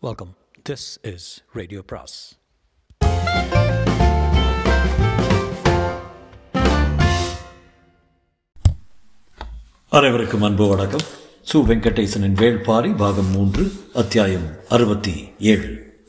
Welcome. This is Radio Pras. அனைவருக்கும் அன்பு வணக்கம் சு வெங்கடேசனின் வேள்பாரி பாகம் மூன்று அத்தியாயம் அறுபத்தி ஏழு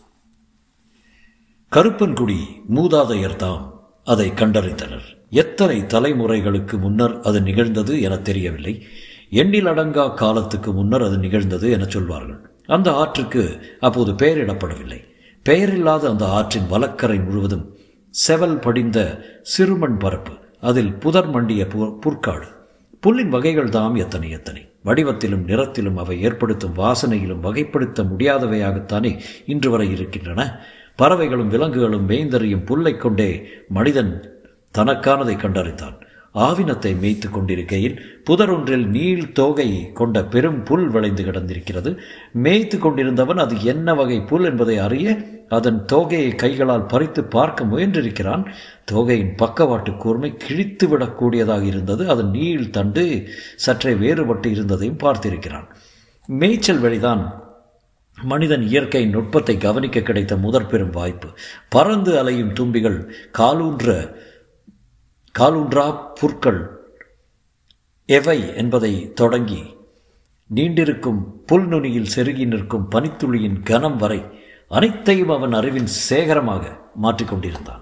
கருப்பன்குடி மூதாதையர் தாம் அதை கண்டறிந்தனர் எத்தனை தலைமுறைகளுக்கு முன்னர் அது நிகழ்ந்தது என தெரியவில்லை எண்ணிலடங்கா காலத்துக்கு முன்னர் அது நிகழ்ந்தது என சொல்வார்கள் அந்த ஆற்றுக்கு அப்போது பெயரிடப்படவில்லை பெயரில்லாத அந்த ஆற்றின் வலக்கரை முழுவதும் செவல் படிந்த சிறுமண் பரப்பு அதில் புதர் மண்டிய பு- புற்காடு புல்லின் வகைகள் தாம் எத்தனை எத்தனை வடிவத்திலும் நிறத்திலும் அவை ஏற்படுத்தும் வாசனையிலும் வகைப்படுத்த முடியாதவையாகத்தானே இன்று வரை இருக்கின்றன பறவைகளும் விலங்குகளும் மேய்ந்தறியும் புல்லைக் கொண்டே மனிதன் தனக்கானதை கண்டறிந்தான் ஆவினத்தை மேய்த்து கொண்டிருக்கையில் புதரொன்றில் நீள் தோகை கொண்ட பெரும் புல் விளைந்து கிடந்திருக்கிறது மேய்த்து கொண்டிருந்தவன் அது என்ன வகை புல் என்பதை அறிய அதன் தோகையை கைகளால் பறித்து பார்க்க முயன்றிருக்கிறான் தோகையின் பக்கவாட்டு கூர்மை கிழித்து விடக்கூடியதாக இருந்தது அதன் நீள் தண்டு சற்றே வேறுபட்டு இருந்ததையும் பார்த்திருக்கிறான் மேய்ச்சல் வழிதான் மனிதன் இயற்கையின் நுட்பத்தை கவனிக்க கிடைத்த முதற் பெரும் வாய்ப்பு பறந்து அலையும் தும்பிகள் காலூன்ற காலூன்றா புற்கள் எவை என்பதை தொடங்கி நீண்டிருக்கும் புல்நுனியில் செருகி நிற்கும் பனித்துளியின் கனம் வரை அனைத்தையும் அவன் அறிவின் சேகரமாக மாற்றிக்கொண்டிருந்தான்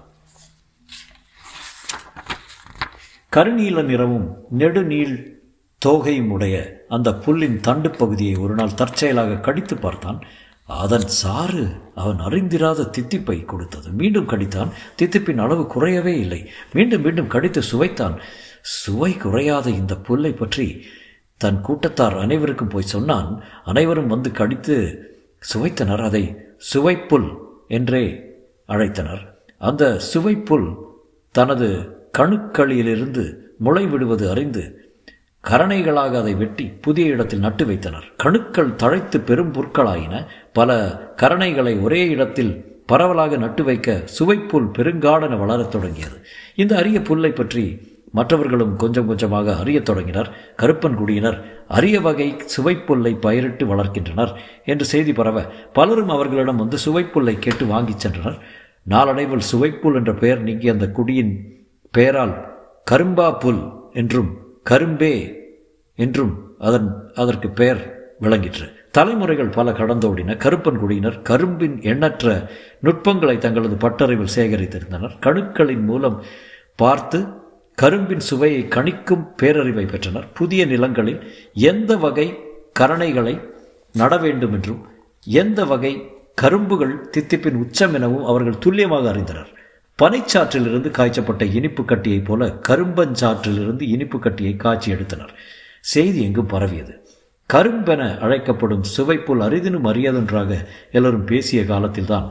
கருநீல நிறமும் நெடுநீள் தோகையும் உடைய அந்த புல்லின் தண்டு பகுதியை ஒரு நாள் தற்செயலாக கடித்து பார்த்தான் அதன் சாறு அவன் அறிந்திராத தித்திப்பை கொடுத்தது மீண்டும் கடித்தான் தித்திப்பின் அளவு குறையவே இல்லை மீண்டும் மீண்டும் கடித்து சுவைத்தான் சுவை குறையாத இந்த புல்லை பற்றி தன் கூட்டத்தார் அனைவருக்கும் போய் சொன்னான் அனைவரும் வந்து கடித்து சுவைத்தனர் அதை சுவைப்புல் என்றே அழைத்தனர் அந்த சுவைப்புல் தனது கணுக்களிலிருந்து முளை விடுவது அறிந்து கரணைகளாக அதை வெட்டி புதிய இடத்தில் நட்டு வைத்தனர் கணுக்கள் தழைத்து பெரும் புற்களாயின பல கரணைகளை ஒரே இடத்தில் பரவலாக நட்டு வைக்க சுவைப்புல் பெருங்காடென வளரத் தொடங்கியது இந்த அரிய புல்லை பற்றி மற்றவர்களும் கொஞ்சம் கொஞ்சமாக அறியத் தொடங்கினர் கருப்பன் குடியினர் அரிய வகை சுவைப்புல்லை பயிரிட்டு வளர்க்கின்றனர் என்று செய்தி பரவ பலரும் அவர்களிடம் வந்து சுவைப்புல்லை கேட்டு வாங்கிச் சென்றனர் நாளடைவில் சுவைப்புல் என்ற பெயர் நீங்கி அந்த குடியின் பெயரால் கரும்பா புல் என்றும் கரும்பே என்றும் அதன் அதற்கு பெயர் விளங்கிற்று தலைமுறைகள் பல கடந்தோடின கருப்பன் குடியினர் கரும்பின் எண்ணற்ற நுட்பங்களை தங்களது பட்டறிவில் சேகரித்திருந்தனர் கணுக்களின் மூலம் பார்த்து கரும்பின் சுவையை கணிக்கும் பேரறிவை பெற்றனர் புதிய நிலங்களில் எந்த வகை கரணைகளை நட வேண்டும் என்றும் எந்த வகை கரும்புகள் தித்திப்பின் உச்சம் எனவும் அவர்கள் துல்லியமாக அறிந்தனர் பனைச்சாற்றிலிருந்து காய்ச்சப்பட்ட இனிப்பு கட்டியைப் போல கரும்பஞ்சாற்றிலிருந்து இனிப்பு கட்டியை காய்ச்சி எடுத்தனர் செய்தி எங்கும் பரவியது கரும்பென அழைக்கப்படும் சுவைப்புல் அரிதினும் அறியாதொன்றாக எல்லோரும் பேசிய காலத்தில்தான்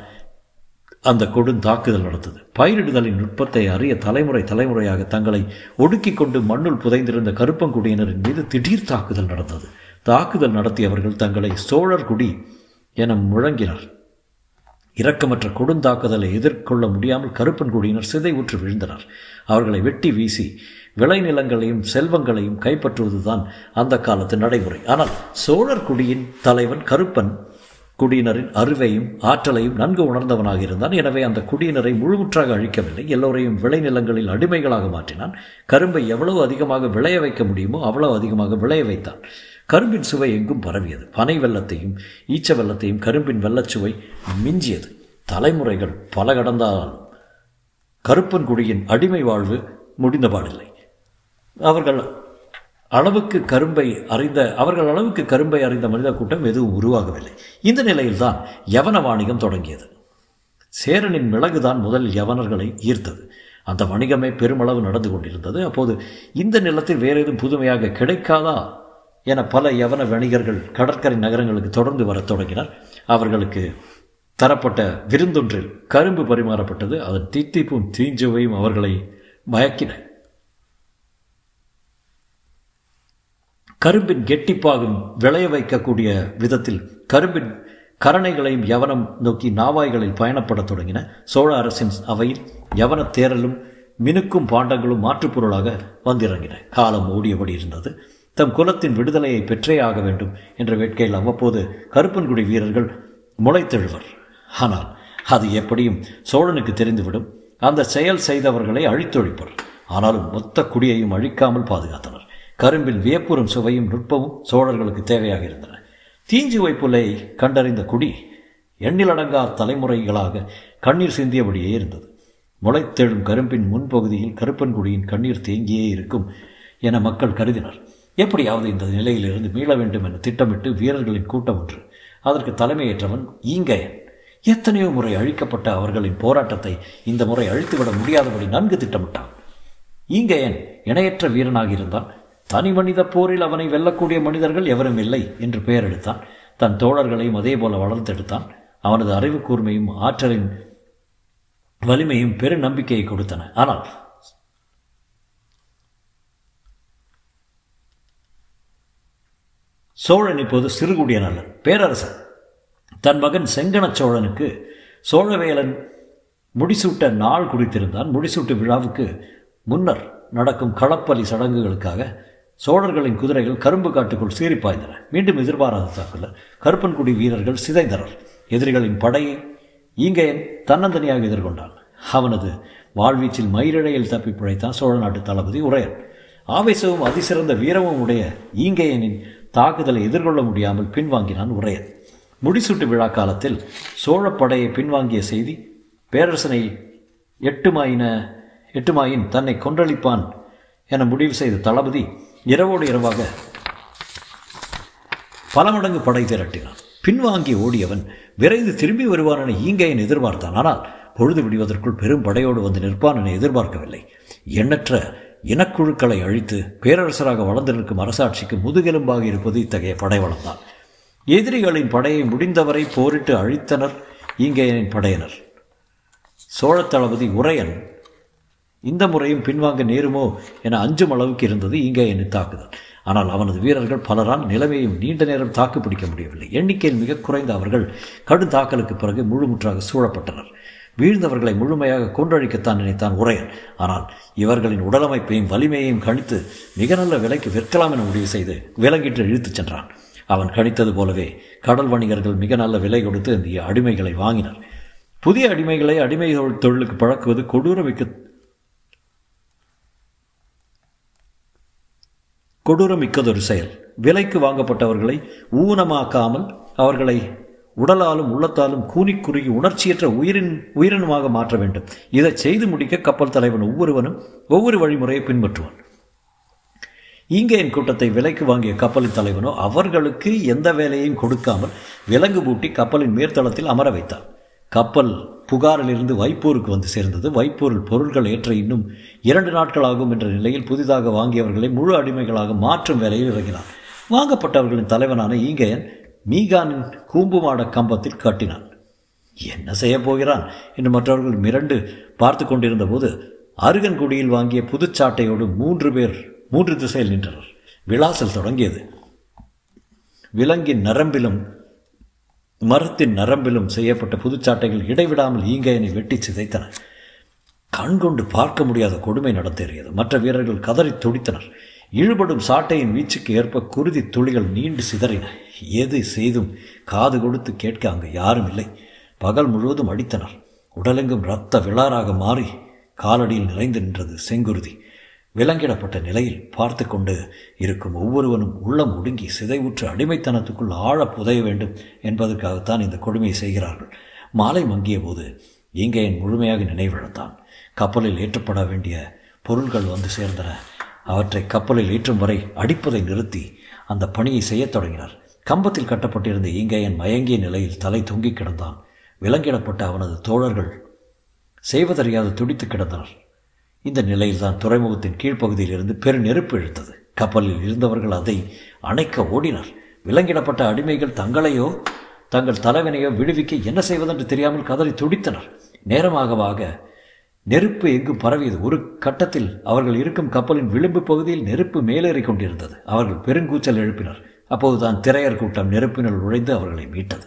அந்த கொடும் தாக்குதல் நடந்தது பயிரிடுதலின் நுட்பத்தை அறிய தலைமுறை தலைமுறையாக தங்களை ஒடுக்கிக் கொண்டு மண்ணுள் புதைந்திருந்த கருப்பங்குடியினரின் மீது திடீர் தாக்குதல் நடந்தது தாக்குதல் நடத்தியவர்கள் தங்களை சோழர் குடி என முழங்கினர் இரக்கமற்ற கொடுந்தாக்குதலை எதிர்கொள்ள முடியாமல் கருப்பன் குடியினர் சிதைவுற்று விழுந்தனர் அவர்களை வெட்டி வீசி விளைநிலங்களையும் செல்வங்களையும் கைப்பற்றுவதுதான் அந்த காலத்து நடைமுறை ஆனால் சோழர் குடியின் தலைவன் கருப்பன் குடியினரின் அறிவையும் ஆற்றலையும் நன்கு உணர்ந்தவனாக இருந்தான் எனவே அந்த குடியினரை முழுமுற்றாக அழிக்கவில்லை எல்லோரையும் விளைநிலங்களில் அடிமைகளாக மாற்றினான் கரும்பை எவ்வளவு அதிகமாக விளைய வைக்க முடியுமோ அவ்வளவு அதிகமாக விளைய வைத்தான் கரும்பின் சுவை எங்கும் பரவியது பனை வெள்ளத்தையும் ஈச்ச வெள்ளத்தையும் கரும்பின் வெள்ளச்சுவை மிஞ்சியது தலைமுறைகள் பல கடந்தாலும் கருப்பன் குடியின் அடிமை வாழ்வு முடிந்தபாடில்லை அவர்கள் அளவுக்கு கரும்பை அறிந்த அவர்கள் அளவுக்கு கரும்பை அறிந்த மனித கூட்டம் எதுவும் உருவாகவில்லை இந்த நிலையில்தான் யவன வாணிகம் தொடங்கியது சேரனின் மிளகுதான் முதல் யவனர்களை ஈர்த்தது அந்த வணிகமே பெருமளவு நடந்து கொண்டிருந்தது அப்போது இந்த நிலத்தில் வேறு எதுவும் புதுமையாக கிடைக்காதா என பல யவன வணிகர்கள் கடற்கரை நகரங்களுக்கு தொடர்ந்து வரத் தொடங்கினர் அவர்களுக்கு தரப்பட்ட விருந்தொன்றில் கரும்பு பரிமாறப்பட்டது அதன் தித்திப்பும் தீஞ்சுவையும் அவர்களை மயக்கின கரும்பின் கெட்டிப்பாகும் விளைய வைக்கக்கூடிய விதத்தில் கரும்பின் கரணைகளையும் யவனம் நோக்கி நாவாய்களில் பயணப்படத் தொடங்கின சோழ அரசின் அவையில் யவன தேரலும் மினுக்கும் பாண்டங்களும் மாற்றுப்பொருளாக வந்திறங்கின காலம் ஓடியபடி இருந்தது தம் குலத்தின் விடுதலையை பெற்றே ஆக வேண்டும் என்ற வேட்கையில் அவ்வப்போது கருப்பன்குடி வீரர்கள் முளைத்தெழுவர் ஆனால் அது எப்படியும் சோழனுக்கு தெரிந்துவிடும் அந்த செயல் செய்தவர்களை அழித்தொழிப்பர் ஆனாலும் மொத்த குடியையும் அழிக்காமல் பாதுகாத்தனர் கரும்பில் வியப்புறும் சுவையும் நுட்பமும் சோழர்களுக்கு தேவையாக இருந்தன தீஞ்சுவை புலை கண்டறிந்த குடி எண்ணிலடங்கா தலைமுறைகளாக கண்ணீர் சிந்தியபடியே இருந்தது முளைத்தெழும் கரும்பின் முன்பகுதியில் கருப்பன்குடியின் கண்ணீர் தேங்கியே இருக்கும் என மக்கள் கருதினர் எப்படியாவது இந்த நிலையிலிருந்து மீள வேண்டும் என திட்டமிட்டு வீரர்களின் கூட்டம் ஒன்று அதற்கு தலைமையேற்றவன் ஈங்கையன் எத்தனையோ முறை அழிக்கப்பட்ட அவர்களின் போராட்டத்தை இந்த முறை அழித்துவிட முடியாதபடி நன்கு திட்டமிட்டான் ஈங்கையன் இணையற்ற வீரனாக இருந்தான் தனி மனித போரில் அவனை வெல்லக்கூடிய மனிதர்கள் எவரும் இல்லை என்று பெயர் எடுத்தான் தன் தோழர்களையும் அதே போல வளர்த்தெடுத்தான் அவனது அறிவு கூர்மையும் ஆற்றலின் வலிமையும் பெரு நம்பிக்கையை கொடுத்தன ஆனால் சோழன் இப்போது சிறுகுடியன் அல்ல பேரரசன் தன் மகன் செங்கன சோழனுக்கு சோழவேலன் முடிசூட்ட நாள் குறித்திருந்தான் முடிசூட்டு விழாவுக்கு முன்னர் நடக்கும் களப்பலி சடங்குகளுக்காக சோழர்களின் குதிரைகள் கரும்பு காட்டுக்குள் சீறி பாய்ந்தன மீண்டும் எதிர்பாராத தாக்குதல் கருப்பன்குடி வீரர்கள் சிதைந்தனர் எதிரிகளின் படையை ஈங்கையன் தன்னந்தனியாக எதிர்கொண்டான் அவனது வாழ்வீச்சில் மயிரிழையில் தப்பி பிழைத்தான் சோழ நாட்டு தளபதி உரையன் ஆவேசமும் அதிசிறந்த வீரமும் உடைய ஈங்கையனின் தாக்குதலை எதிர்கொள்ள முடியாமல் பின்வாங்கினான் உரையன் முடிசூட்டு விழா காலத்தில் சோழப்படையை பின்வாங்கிய செய்தி பேரரசனை எட்டுமாயின எட்டுமாயின் தன்னை கொன்றளிப்பான் என முடிவு செய்த தளபதி இரவோடு இரவாக பல மடங்கு படை திரட்டினான் பின்வாங்கி ஓடியவன் விரைந்து திரும்பி வருவான் என ஈங்கையன் எதிர்பார்த்தான் ஆனால் பொழுது விடுவதற்குள் பெரும் படையோடு வந்து நிற்பான் என எதிர்பார்க்கவில்லை எண்ணற்ற இனக்குழுக்களை அழித்து பேரரசராக வளர்ந்து நிற்கும் அரசாட்சிக்கு முதுகெலும்பாக இருப்பது இத்தகைய படை வளம்தான் எதிரிகளின் படையை முடிந்தவரை போரிட்டு அழித்தனர் ஈங்கையனின் படையினர் சோழத் தளபதி உரையன் இந்த முறையும் பின்வாங்க நேருமோ என அஞ்சும் அளவுக்கு இருந்தது ஈங்கையனின் தாக்குதல் ஆனால் அவனது வீரர்கள் பலரால் நிலைமையும் நீண்ட நேரம் தாக்கு பிடிக்க முடியவில்லை எண்ணிக்கையில் மிக குறைந்த அவர்கள் கடும் தாக்கலுக்கு பிறகு முழுமுற்றாக சூழப்பட்டனர் வீழ்ந்தவர்களை முழுமையாக கொன்றழிக்கத்தான் நினைத்தான் உரையன் ஆனால் இவர்களின் உடலமைப்பையும் வலிமையையும் கணித்து மிக நல்ல விலைக்கு விற்கலாம் என முடிவு செய்து விலங்கிட்டு இழுத்துச் சென்றான் அவன் கணித்தது போலவே கடல் வணிகர்கள் மிக நல்ல விலை கொடுத்து இந்த அடிமைகளை வாங்கினர் புதிய அடிமைகளை அடிமை தொழிலுக்கு பழக்குவது கொடூரமிக்க கொடூரமிக்கதொரு செயல் விலைக்கு வாங்கப்பட்டவர்களை ஊனமாக்காமல் அவர்களை உடலாலும் உள்ளத்தாலும் கூனி குறுகி உணர்ச்சியற்ற உயிரின் உயிரினமாக மாற்ற வேண்டும் இதை செய்து முடிக்க கப்பல் தலைவன் ஒவ்வொருவனும் ஒவ்வொரு வழிமுறையை பின்பற்றுவான் ஈங்கையின் கூட்டத்தை விலைக்கு வாங்கிய கப்பலின் தலைவனோ அவர்களுக்கு எந்த வேலையையும் கொடுக்காமல் விலங்கு பூட்டி கப்பலின் மேற்தளத்தில் அமர வைத்தான் கப்பல் புகாரிலிருந்து வைப்பூருக்கு வந்து சேர்ந்தது வைப்பூரில் பொருட்கள் ஏற்ற இன்னும் இரண்டு நாட்கள் ஆகும் என்ற நிலையில் புதிதாக வாங்கியவர்களை முழு அடிமைகளாக மாற்றும் வேலையில் இறங்கினான் வாங்கப்பட்டவர்களின் தலைவனான ஈங்கையன் மீகானின் கூம்புமாட கம்பத்தில் கட்டினான் என்ன செய்ய போகிறான் என்று மற்றவர்கள் மிரண்டு பார்த்து கொண்டிருந்த போது அருகன்குடியில் வாங்கிய புதுச்சாட்டையோடு மூன்று பேர் மூன்று திசையில் நின்றனர் விளாசல் தொடங்கியது விலங்கின் நரம்பிலும் மரத்தின் நரம்பிலும் செய்யப்பட்ட புதுச்சாட்டைகள் இடைவிடாமல் ஈங்கையனை வெட்டி சிதைத்தன கண்கொண்டு பார்க்க முடியாத கொடுமை நடந்தேறியது மற்ற வீரர்கள் கதறி துடித்தனர் இழுபடும் சாட்டையின் வீச்சுக்கு ஏற்ப குருதி துளிகள் நீண்டு சிதறின எது செய்தும் காது கொடுத்து கேட்க அங்கு யாரும் இல்லை பகல் முழுவதும் அடித்தனர் உடலெங்கும் இரத்த விளாறாக மாறி காலடியில் நிறைந்து நின்றது செங்குருதி விலங்கிடப்பட்ட நிலையில் பார்த்து கொண்டு இருக்கும் ஒவ்வொருவனும் உள்ளம் ஒடுங்கி சிதைவுற்று அடிமைத்தனத்துக்குள் ஆழ புதைய வேண்டும் என்பதற்காகத்தான் இந்த கொடுமையை செய்கிறார்கள் மாலை மங்கிய போது ஈங்கையன் முழுமையாக நினைவிழந்தான் கப்பலில் ஏற்றப்பட வேண்டிய பொருள்கள் வந்து சேர்ந்தன அவற்றை கப்பலில் ஏற்றும் வரை அடிப்பதை நிறுத்தி அந்த பணியை செய்யத் தொடங்கினார் கம்பத்தில் கட்டப்பட்டிருந்த ஈங்கையன் மயங்கிய நிலையில் தலை தொங்கி கிடந்தான் விலங்கிடப்பட்ட அவனது தோழர்கள் செய்வதறியாது துடித்து கிடந்தனர் இந்த நிலையில்தான் துறைமுகத்தின் கீழ்ப்பகுதியிலிருந்து பெரு நெருப்பு இழுத்தது கப்பலில் இருந்தவர்கள் அதை அணைக்க ஓடினர் விலங்கிடப்பட்ட அடிமைகள் தங்களையோ தங்கள் தலைவனையோ விடுவிக்க என்ன செய்வதென்று தெரியாமல் கதறி துடித்தனர் நேரமாகவாக நெருப்பு எங்கும் பரவியது ஒரு கட்டத்தில் அவர்கள் இருக்கும் கப்பலின் விளிம்பு பகுதியில் நெருப்பு மேலேறி கொண்டிருந்தது அவர்கள் பெருங்கூச்சல் எழுப்பினர் அப்போதுதான் திரையர் கூட்டம் நெருப்பினுள் நுழைந்து அவர்களை மீட்டது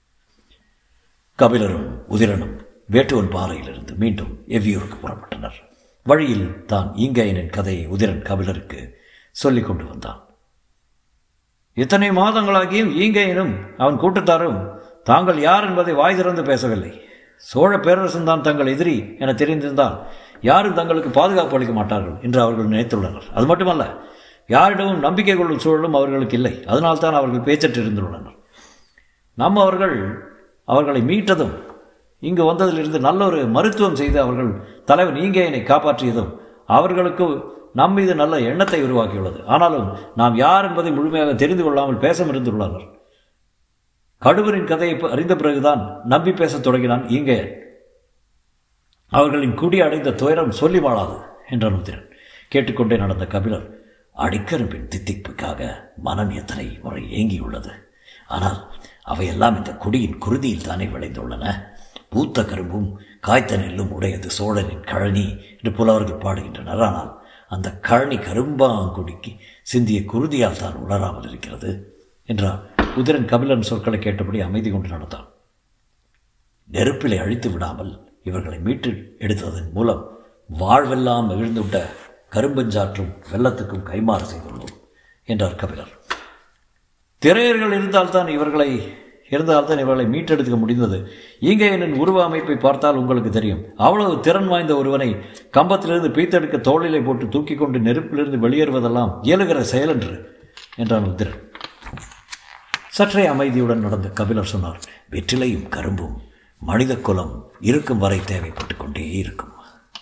கபிலரும் உதிரனும் வேட்டுவன் பாறையிலிருந்து மீண்டும் எவ்வியூருக்கு புறப்பட்டனர் வழியில் தான் ஈங்கையனின் கதையை உதிரன் கபிலருக்கு சொல்லிக் கொண்டு வந்தான் இத்தனை மாதங்களாகியும் ஈங்கையனும் அவன் கூட்டத்தாரும் தாங்கள் யார் என்பதை வாய் திறந்து பேசவில்லை சோழ பேரரசன் தான் தங்கள் எதிரி என தெரிந்திருந்தால் யாரும் தங்களுக்கு பாதுகாப்பு அளிக்க மாட்டார்கள் என்று அவர்கள் நினைத்துள்ளனர் அது மட்டுமல்ல யாரிடமும் நம்பிக்கை கொள்ளும் சூழலும் அவர்களுக்கு இல்லை அதனால்தான் அவர்கள் பேச்சற்று இருந்துள்ளனர் நம்ம அவர்கள் அவர்களை மீட்டதும் இங்கு வந்ததிலிருந்து நல்ல ஒரு மருத்துவம் செய்து அவர்கள் தலைவன் ஈங்கேயனை காப்பாற்றியதும் அவர்களுக்கு நம் மீது நல்ல எண்ணத்தை உருவாக்கியுள்ளது ஆனாலும் நாம் யார் என்பதை முழுமையாக தெரிந்து கொள்ளாமல் பேச இருந்துள்ளனர் கடுவரின் கதையை அறிந்த பிறகுதான் நம்பி பேசத் தொடங்கினான் ஈங்கையன் அவர்களின் குடி அடைந்த துயரம் சொல்லி வாழாது என்றான் உத்திரன் கேட்டுக்கொண்டே நடந்த கபிலர் அடிக்கரும்பின் தித்திப்புக்காக மனம் எத்தனை முறை ஏங்கியுள்ளது ஆனால் அவையெல்லாம் இந்த குடியின் குருதியில் தானே விளைந்துள்ளன பூத்த கரும்பும் காய்த்த நெல்லும் உடையது சோழனின் கழனி என்று புலவர்கள் பாடுகின்றனர் ஆனால் அந்த கழனி கரும்பாங்குடிக்கு சிந்திய குருதியால் தான் உணராமல் இருக்கிறது என்றார் உதிரன் கபிலன் சொற்களை கேட்டபடி அமைதி கொண்டு நடந்தான் நெருப்பிலை அழித்து விடாமல் இவர்களை மீட்டு எடுத்ததன் மூலம் வாழ்வெல்லாம் எழுந்துவிட்ட கரும்பஞ்சாற்றும் வெள்ளத்துக்கும் கைமாறு செய்துள்ளோம் என்றார் கபிலர் திரையர்கள் இருந்தால்தான் இவர்களை இருந்தால்தான் இவர்களை மீட்டெடுக்க முடிந்தது ஈங்கையனின் உருவ அமைப்பை பார்த்தால் உங்களுக்கு தெரியும் அவ்வளவு திறன் வாய்ந்த ஒருவனை கம்பத்திலிருந்து பீத்தெடுக்க தோளிலை போட்டு தூக்கி கொண்டு நெருப்பிலிருந்து வெளியேறுவதெல்லாம் இயலுகிற செயலென்று என்றான் உத்திரன் சற்றே அமைதியுடன் நடந்த கபிலர் சொன்னார் வெற்றிலையும் கரும்பும் மனித குலம் இருக்கும் வரை தேவைப்பட்டு கொண்டே இருக்கும்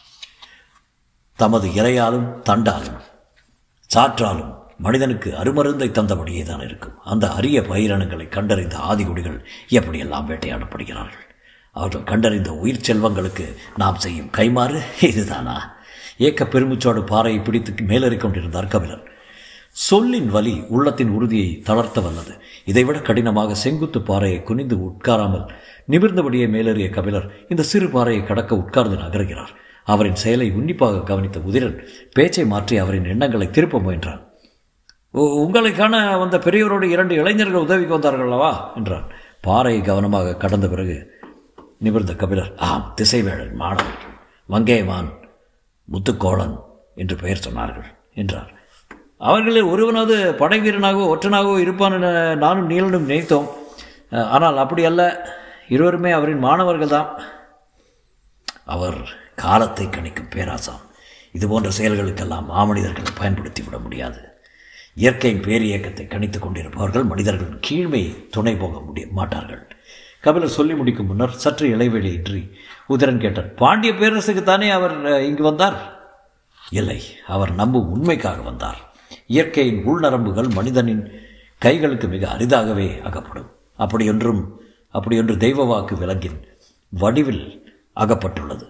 தமது இரையாலும் தண்டாலும் சாற்றாலும் மனிதனுக்கு அருமருந்தை தந்தபடியே தான் இருக்கும் அந்த அரிய பயிரினங்களை கண்டறிந்த ஆதிகுடிகள் எப்படியெல்லாம் வேட்டையாடப்படுகிறார்கள் அவர்கள் கண்டறிந்த உயிர் செல்வங்களுக்கு நாம் செய்யும் கைமாறு இதுதானா ஏக்க பெருமிச்சோடு பாறையை பிடித்து மேலேறிக் கொண்டிருந்தார் கபிலர் சொல்லின் வலி உள்ளத்தின் உறுதியை தளர்த்த வல்லது இதைவிட கடினமாக செங்குத்து பாறையை குனிந்து உட்காராமல் நிமிர்ந்தபடியே மேலேறிய கபிலர் இந்த சிறு பாறையை கடக்க உட்கார்ந்து நகர்கிறார் அவரின் செயலை உன்னிப்பாக கவனித்த உதிரன் பேச்சை மாற்றி அவரின் எண்ணங்களை திருப்ப முயன்றான் உங்களை காண வந்த பெரியோரோடு இரண்டு இளைஞர்கள் உதவிக்கு வந்தார்கள் அல்லவா என்றான் பாறையை கவனமாக கடந்த பிறகு நிமிர்ந்த கபிலர் ஆம் திசைவேழன் மாணவர்கள் மங்கேயமான் முத்துக்கோளன் என்று பெயர் சொன்னார்கள் என்றார் அவர்களில் ஒருவனாவது படை வீரனாகவோ ஒற்றனாகவோ இருப்பான் என நானும் நீலனும் நினைத்தோம் ஆனால் அப்படி அல்ல இருவருமே அவரின் மாணவர்கள் தான் அவர் காலத்தை கணிக்கும் பேராசாம் இது போன்ற செயல்களுக்கெல்லாம் மாமனிதர்களை பயன்படுத்தி விட முடியாது இயற்கையின் பேரியக்கத்தை கணித்துக் கொண்டிருப்பவர்கள் மனிதர்களின் கீழ்மை துணை போக முடிய மாட்டார்கள் கபிலர் சொல்லி முடிக்கும் முன்னர் சற்று இடைவெளியின்றி உதிரன் கேட்டார் பாண்டிய பேரரசுக்கு தானே அவர் இங்கு வந்தார் இல்லை அவர் நம்பும் உண்மைக்காக வந்தார் இயற்கையின் உள்நரம்புகள் மனிதனின் கைகளுக்கு மிக அரிதாகவே அகப்படும் அப்படியொன்றும் அப்படியொன்று தெய்வ வாக்கு விலங்கின் வடிவில் அகப்பட்டுள்ளது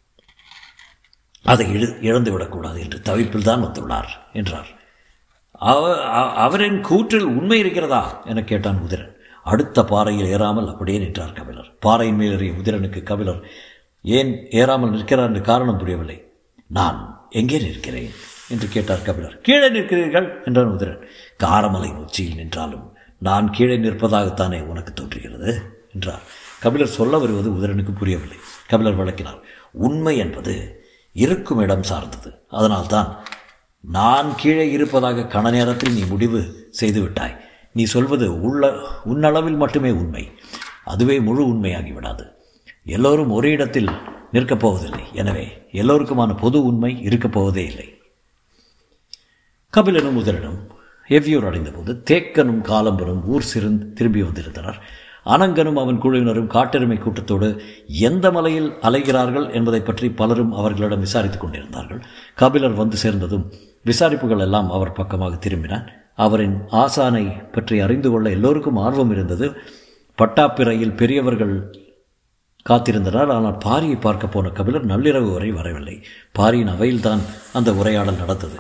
அதை இழு இழந்துவிடக்கூடாது என்று தவிப்பில் தான் வந்துள்ளார் என்றார் அவரின் கூற்றில் உண்மை இருக்கிறதா என கேட்டான் உதிரன் அடுத்த பாறையில் ஏறாமல் அப்படியே நின்றார் கபிலர் பாறையின் மேல் ஏறிய உதிரனுக்கு கபிலர் ஏன் ஏறாமல் நிற்கிறார் என்று காரணம் புரியவில்லை நான் எங்கே நிற்கிறேன் என்று கேட்டார் கபிலர் கீழே நிற்கிறீர்கள் என்றான் உதிரன் காரமலையின் உச்சியில் நின்றாலும் நான் கீழே நிற்பதாகத்தானே உனக்கு தோன்றுகிறது என்றார் கபிலர் சொல்ல வருவது உதிரனுக்கு புரியவில்லை கபிலர் விளக்கினார் உண்மை என்பது இருக்கும் இடம் சார்ந்தது அதனால்தான் நான் கீழே இருப்பதாக கண நேரத்தில் நீ முடிவு செய்து விட்டாய் நீ சொல்வது உள்ள உன்னளவில் மட்டுமே உண்மை அதுவே முழு உண்மையாகிவிடாது எல்லோரும் ஒரே இடத்தில் நிற்கப் போவதில்லை எனவே எல்லோருக்குமான பொது உண்மை இருக்கப் போவதே இல்லை கபிலனும் உதரனும் எவ்வியூர் அடைந்தபோது தேக்கனும் காலம்பரும் ஊர் சிறந்து திரும்பி வந்திருந்தனர் அனங்கனும் அவன் குழுவினரும் காட்டெருமை கூட்டத்தோடு எந்த மலையில் அலைகிறார்கள் என்பதை பற்றி பலரும் அவர்களிடம் விசாரித்துக் கொண்டிருந்தார்கள் கபிலர் வந்து சேர்ந்ததும் விசாரிப்புகள் எல்லாம் அவர் பக்கமாக திரும்பினான் அவரின் ஆசானை பற்றி அறிந்து கொள்ள எல்லோருக்கும் ஆர்வம் இருந்தது பட்டாப்பிறையில் பெரியவர்கள் காத்திருந்தனர் ஆனால் பாரியை பார்க்க போன கபிலர் நள்ளிரவு வரை வரவில்லை பாரியின் அவையில்தான் அந்த உரையாடல் நடந்தது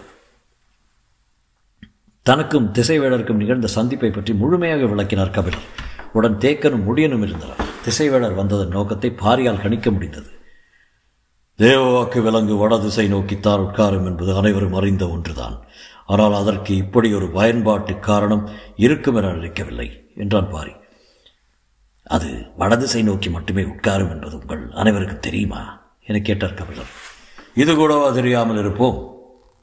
தனக்கும் திசைவேடருக்கும் நிகழ்ந்த சந்திப்பை பற்றி முழுமையாக விளக்கினார் கபிலர் உடன் தேக்கனும் முடியனும் இருந்தனர் திசைவேடர் வந்ததன் நோக்கத்தை பாரியால் கணிக்க முடிந்தது தேவவாக்கு விலங்கு வட திசை நோக்கித்தான் உட்காரும் என்பது அனைவரும் அறிந்த ஒன்றுதான் ஆனால் அதற்கு இப்படி ஒரு பயன்பாட்டு காரணம் இருக்கும் என நினைக்கவில்லை என்றான் பாரி அது வடதிசை நோக்கி மட்டுமே உட்காரும் என்பது உங்கள் அனைவருக்கும் தெரியுமா என கேட்டார் கபிலர் இது கூடவா தெரியாமல் இருப்போம்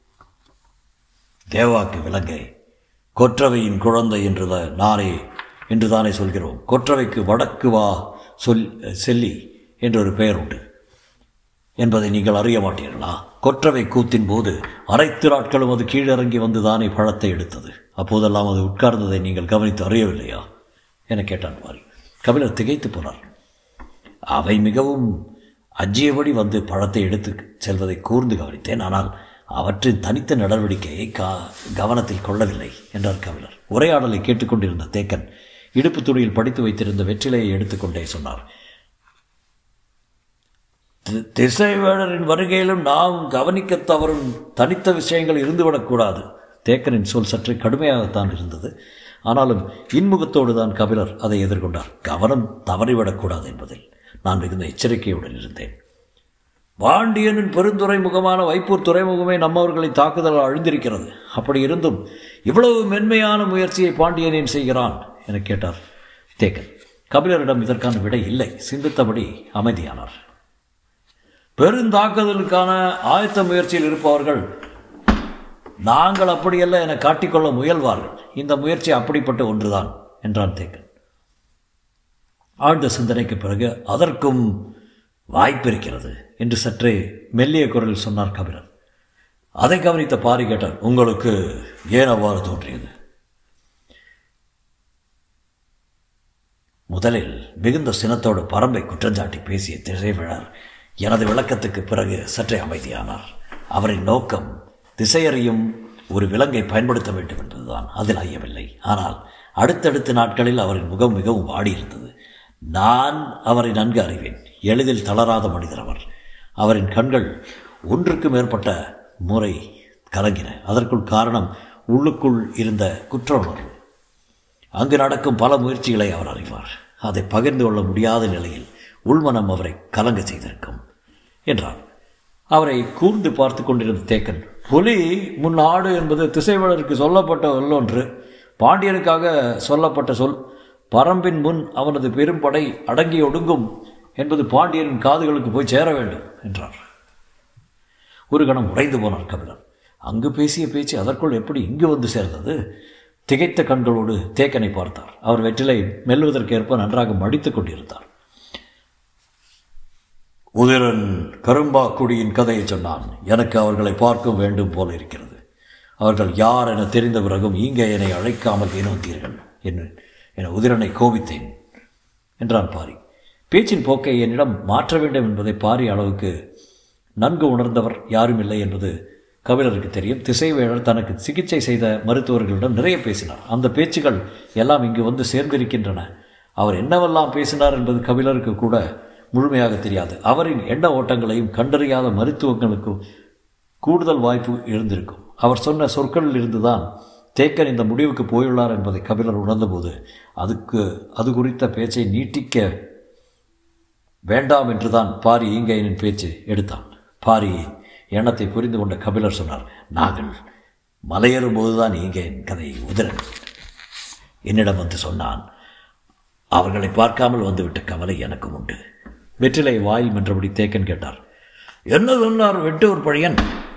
தேவாக்கு விலங்கை கொற்றவையின் குழந்தை என்று நானே என்று தானே சொல்கிறோம் கொற்றவைக்கு வடக்கு வா சொல் செல்லி என்றொரு பெயர் உண்டு என்பதை நீங்கள் அறிய மாட்டீர்களா கொற்றவை கூத்தின் போது அனைத்து நாட்களும் அது கீழிறங்கி வந்து தானே பழத்தை எடுத்தது அப்போதெல்லாம் அது உட்கார்ந்ததை நீங்கள் கவனித்து அறியவில்லையா என கேட்டான் பாரி கபிலர் திகைத்து போனார் அவை மிகவும் அஞ்சியபடி வந்து பழத்தை எடுத்து செல்வதை கூர்ந்து கவனித்தேன் ஆனால் அவற்றின் தனித்த நடவடிக்கையை கா கவனத்தில் கொள்ளவில்லை என்றார் கபிலர் உரையாடலை கேட்டுக்கொண்டிருந்த தேக்கன் இடுப்பு துணியில் படித்து வைத்திருந்த வெற்றிலையை எடுத்துக்கொண்டே சொன்னார் திசைவேடரின் வருகையிலும் நாம் கவனிக்க தவறும் தனித்த விஷயங்கள் இருந்துவிடக்கூடாது தேக்கனின் சொல் சற்று கடுமையாகத்தான் இருந்தது ஆனாலும் இன்முகத்தோடு தான் கபிலர் அதை எதிர்கொண்டார் கவனம் தவறிவிடக்கூடாது என்பதில் நான் மிகுந்த எச்சரிக்கையுடன் இருந்தேன் பாண்டியனின் பெருந்துறை முகமான வைப்பூர் துறைமுகமே நம்மவர்களை தாக்குதல் அழிந்திருக்கிறது அப்படி இருந்தும் இவ்வளவு மென்மையான முயற்சியை பாண்டியனின் செய்கிறான் என கேட்டார் தேக்கன் கபிலரிடம் இதற்கான விடை இல்லை சிந்தித்தபடி அமைதியானார் பெருந்தாக்குதலுக்கான ஆயத்த முயற்சியில் இருப்பவர்கள் நாங்கள் அப்படியல்ல என காட்டிக்கொள்ள முயல்வார்கள் இந்த முயற்சி அப்படிப்பட்ட ஒன்றுதான் என்றான் தேக்கன் ஆழ்ந்த சிந்தனைக்கு பிறகு அதற்கும் வாய்ப்பிருக்கிறது என்று சற்றே மெல்லிய குரலில் சொன்னார் கபிலர் அதை கவனித்த பாரி கேட்டார் உங்களுக்கு ஏன் அவ்வாறு தோன்றியது முதலில் மிகுந்த சினத்தோடு பரம்பை குற்றஞ்சாட்டி பேசிய திசைவிழார் எனது விளக்கத்துக்கு பிறகு சற்றே அமைதியானார் அவரின் நோக்கம் திசையறியும் ஒரு விலங்கை பயன்படுத்த வேண்டும் என்பதுதான் அதில் ஐயமில்லை ஆனால் அடுத்தடுத்த நாட்களில் அவரின் முகம் மிகவும் வாடியிருந்தது நான் அவரை நன்கு அறிவேன் எளிதில் தளராத மனிதர் அவர் அவரின் கண்கள் ஒன்றுக்கு மேற்பட்ட முறை கலங்கின அதற்குள் காரணம் உள்ளுக்குள் இருந்த குற்ற உணர்வு அங்கு நடக்கும் பல முயற்சிகளை அவர் அறிவார் அதை பகிர்ந்து கொள்ள முடியாத நிலையில் உள்மனம் அவரை கலங்க செய்திருக்கும் என்றார் அவரை கூர்ந்து பார்த்து கொண்டிருந்த தேக்கன் புலி முன் ஆடு என்பது திசைவளருக்கு சொல்லப்பட்ட சொல்லொன்று பாண்டியனுக்காக சொல்லப்பட்ட சொல் பரம்பின் முன் அவனது பெரும்படை அடங்கி ஒடுங்கும் என்பது பாண்டியனின் காதுகளுக்கு போய் சேர வேண்டும் என்றார் ஒரு கணம் உடைந்து போனார் கபிலர் அங்கு பேசிய பேச்சு அதற்குள் எப்படி இங்கு வந்து சேர்ந்தது திகைத்த கண்களோடு தேக்கனை பார்த்தார் அவர் வெற்றிலை மெல்வதற்கேற்ப நன்றாக மடித்துக் கொண்டிருந்தார் உதிரன் கரும்பாக்குடியின் கதையை சொன்னான் எனக்கு அவர்களை பார்க்க வேண்டும் போல இருக்கிறது அவர்கள் யார் என தெரிந்த பிறகும் இங்கே என்னை அழைக்காமல் ஏன் வந்தீர்கள் என்று என உதிரனை கோபித்தேன் என்றான் பாரி பேச்சின் போக்கை என்னிடம் மாற்ற வேண்டும் என்பதை பாரி அளவுக்கு நன்கு உணர்ந்தவர் யாரும் இல்லை என்பது கபிலருக்கு தெரியும் திசைவேழர் தனக்கு சிகிச்சை செய்த மருத்துவர்களிடம் நிறைய பேசினார் அந்த பேச்சுகள் எல்லாம் இங்கு வந்து சேர்ந்திருக்கின்றன அவர் என்னவெல்லாம் பேசினார் என்பது கபிலருக்கு கூட முழுமையாக தெரியாது அவரின் எண்ண ஓட்டங்களையும் கண்டறியாத மருத்துவங்களுக்கும் கூடுதல் வாய்ப்பு இருந்திருக்கும் அவர் சொன்ன சொற்களில் இருந்துதான் தேக்கன் இந்த முடிவுக்கு போயுள்ளார் என்பதை கபிலர் உணர்ந்தபோது அதுக்கு அது குறித்த பேச்சை நீட்டிக்க வேண்டாம் என்றுதான் பாரி ஈங்கையனின் பேச்சு எடுத்தான் பாரியின் எண்ணத்தை புரிந்து கொண்ட கபிலர் சொன்னார் நாங்கள் மலையேறும் போதுதான் ஈங்கையன் கதையை உதிரன் என்னிடம் வந்து சொன்னான் அவர்களை பார்க்காமல் வந்துவிட்ட கவலை எனக்கும் உண்டு வெற்றிலை வாயில் மென்றபடி தேக்கன் கேட்டார் என்ன சொன்னார் வெட்டூர் பழையன்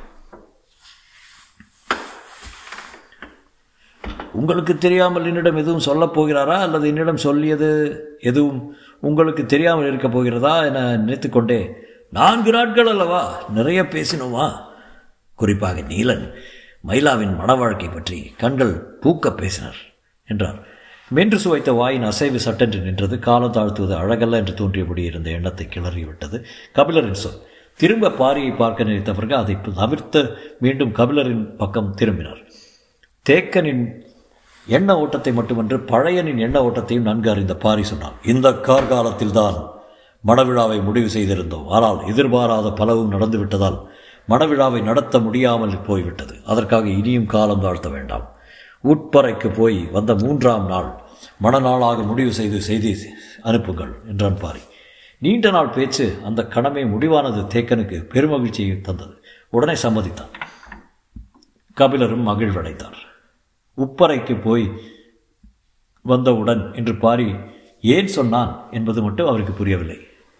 உங்களுக்கு தெரியாமல் என்னிடம் எதுவும் சொல்லப் போகிறாரா அல்லது என்னிடம் சொல்லியது எதுவும் உங்களுக்கு தெரியாமல் இருக்கப் போகிறதா என நினைத்துக்கொண்டே நான்கு நாட்கள் அல்லவா நிறைய பேசினோமா குறிப்பாக நீலன் மயிலாவின் மன வாழ்க்கை பற்றி கண்கள் பூக்க பேசினார் என்றார் மென்று சுவைத்த வாயின் அசைவு சட்டென்று நின்றது காலம் தாழ்த்துவது அழகல்ல என்று தோன்றியபடி இருந்த எண்ணத்தை கிளறிவிட்டது கபிலரின் சொல் திரும்ப பாரியை பார்க்க நினைத்தவர்கள் அதை தவிர்த்து மீண்டும் கபிலரின் பக்கம் திரும்பினார் தேக்கனின் எண்ண ஓட்டத்தை மட்டுமன்று பழையனின் எண்ண ஓட்டத்தையும் நன்கு அறிந்த பாரி சொன்னான் இந்த கார்காலத்தில் தான் மணவிழாவை முடிவு செய்திருந்தோம் ஆனால் எதிர்பாராத பலவும் நடந்துவிட்டதால் மணவிழாவை நடத்த முடியாமல் போய்விட்டது அதற்காக இனியும் காலம் தாழ்த்த வேண்டாம் உட்பறைக்கு போய் வந்த மூன்றாம் நாள் மணநாளாக முடிவு செய்து செய்தி அனுப்புங்கள் என்றான் பாரி நீண்ட நாள் பேச்சு அந்த கடமை முடிவானது தேக்கனுக்கு பெருமகிழ்ச்சியை தந்தது உடனே சம்மதித்தான் கபிலரும் மகிழ்வடைத்தார் உப்பறைக்கு போய் வந்தவுடன் என்று பாரி ஏன் சொன்னான் என்பது மட்டும் அவருக்கு புரியவில்லை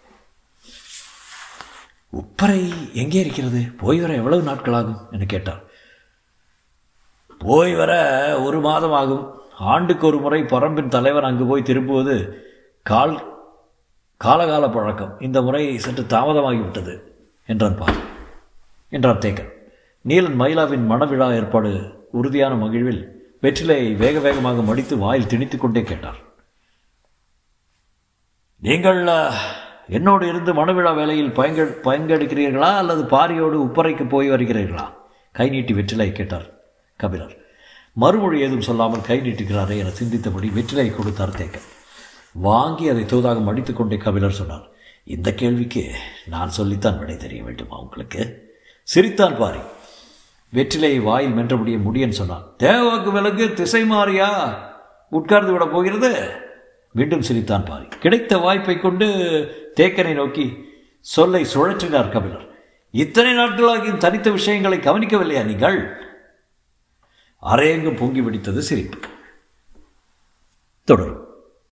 உப்பறை எங்கே இருக்கிறது போய் வர எவ்வளவு நாட்கள் ஆகும் என்று கேட்டார் போய் வர ஒரு மாதம் ஆகும் ஆண்டுக்கு ஒரு முறை பரம்பின் தலைவர் அங்கு போய் திரும்புவது கால் காலகால பழக்கம் இந்த முறை சற்று தாமதமாகிவிட்டது என்றான் பால் என்றார் தேக்கன் நீலன் மயிலாவின் மணவிழா ஏற்பாடு உறுதியான மகிழ்வில் வெற்றிலையை வேக வேகமாக மடித்து வாயில் திணித்துக் கொண்டே கேட்டார் நீங்கள் அஹ், என்னோடு இருந்து மணவிழா வேலையில் பயங்க பயங்கெடுக்கிறீர்களா அல்லது பாரியோடு உப்பரைக்கு போய் வருகிறீர்களா கை நீட்டி வெற்றிலை கேட்டார் கபிலர் மறுமொழி ஏதும் சொல்லாமல் கை நீட்டுகிறாரே என சிந்தித்தபடி வெற்றிலை கொடுத்தார் தேக்கன் வாங்கி அதை தோதாக மடித்துக் கொண்டே கபிலர் சொன்னார் இந்த கேள்விக்கு நான் சொல்லித்தான் விடை தெரிய வேண்டுமா உங்களுக்கு சிரித்தான் பாரி வெற்றிலையை வாயில் மென்றபடியே முடியன் சொன்னான் தேவாக்கு விலங்கு திசை மாறியா உட்கார்ந்து விட போகிறது மீண்டும் சிரித்தான் பாரி கிடைத்த வாய்ப்பை கொண்டு தேக்கனை நோக்கி சொல்லை சுழற்றினார் கபிலர் இத்தனை நாட்களாகியும் தனித்த விஷயங்களை கவனிக்கவில்லையா நீங்கள் அரையங்கும் பொங்கி வெடித்தது சிரிப்பு தொடரும்